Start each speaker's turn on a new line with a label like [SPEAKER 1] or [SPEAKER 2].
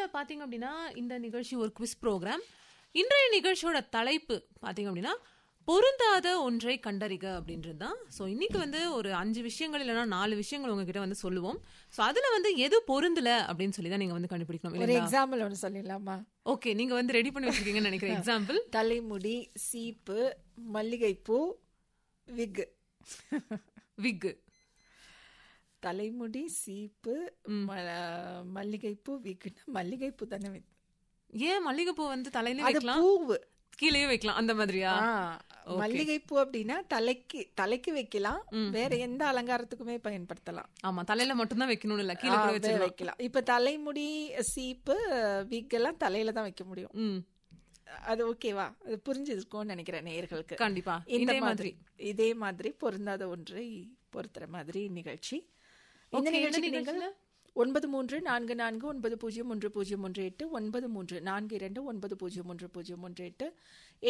[SPEAKER 1] பாத்தீங்க அப்படின்னா இந்த நிகழ்ச்சி ஒரு குவிஸ் ப்ரோக்ராம் இன்றைய நிகழ்ச்சியோட தலைப்பு பாத்தீங்க அப்படின்னா பொருந்தாத ஒன்றை கண்டறிக அப்படின்றது தான் ஸோ இன்னைக்கு வந்து ஒரு அஞ்சு விஷயங்கள் இல்லைன்னா நாலு விஷயங்கள் உங்ககிட்ட வந்து சொல்லுவோம் ஸோ அதுல வந்து எது பொருந்தல அப்படின்னு சொல்லி தான் நீங்க வந்து கண்டுபிடிக்கணும்
[SPEAKER 2] ஒரு
[SPEAKER 1] இல்லைங்களா
[SPEAKER 2] எக்ஸாம்பிள் ஒன்று சொல்லிடலாமா
[SPEAKER 1] ஓகே நீங்க வந்து ரெடி பண்ணி வச்சிருக்கீங்கன்னு நினைக்கிறேன் எக்ஸாம்பிள்
[SPEAKER 2] தலைமுடி சீப்பு மல்லிகைப்பூ விக்
[SPEAKER 1] விக்
[SPEAKER 2] தலைமுடி சீப்பு ம- மல்லிகைப்பூ விக்னா மல்லிகைப்பூ தானே வித்
[SPEAKER 1] ஏன் மல்லிகைப்பூ வந்து தலையில
[SPEAKER 2] அது
[SPEAKER 1] வைக்கலாம்
[SPEAKER 2] பூவு
[SPEAKER 1] கீழேயே வைக்கலாம் அந்த மாதிரியா
[SPEAKER 2] ஆ, மல்லிகைப்பூ அப்படின்னா தலைக்கு தலைக்கு வைக்கலாம் வேற எந்த அலங்காரத்துக்குமே பயன்படுத்தலாம்
[SPEAKER 1] ஆமா தலையில மட்டும் தான் வைக்கணும் இல்ல கீழே கூட
[SPEAKER 2] ஆ,
[SPEAKER 1] வச்சிடலாம்
[SPEAKER 2] வைக்கலாம் இப்ப தலைமுடி சீப்பு விக் எல்லாம் தலையில தான் வைக்க முடியும்
[SPEAKER 1] ம்
[SPEAKER 2] அது ஓகேவா அது புரிஞ்சிருக்கும்னு நினைக்கிறேன் நேயர்களுக்கு
[SPEAKER 1] கண்டிப்பா
[SPEAKER 2] இந்த
[SPEAKER 1] இதே
[SPEAKER 2] மாதிரி இதே மாதிரி பொருந்தாத ஒன்றை பொருத்துற மாதிரி நிகழ்ச்சி இந்த
[SPEAKER 1] Okay, இந்த
[SPEAKER 2] நிகழ்ச்சிக்கு நீங்கள்
[SPEAKER 1] நிகழ்ச்சியில?
[SPEAKER 2] ஒன்பது மூன்று நான்கு நான்கு ஒன்பது பூஜ்ஜியம் ஒன்று பூஜ்ஜியம் ஒன்று எட்டு ஒன்பது மூன்று நான்கு இரண்டு ஒன்பது பூஜ்ஜியம் ஒன்று பூஜ்ஜியம் ஒன்று எட்டு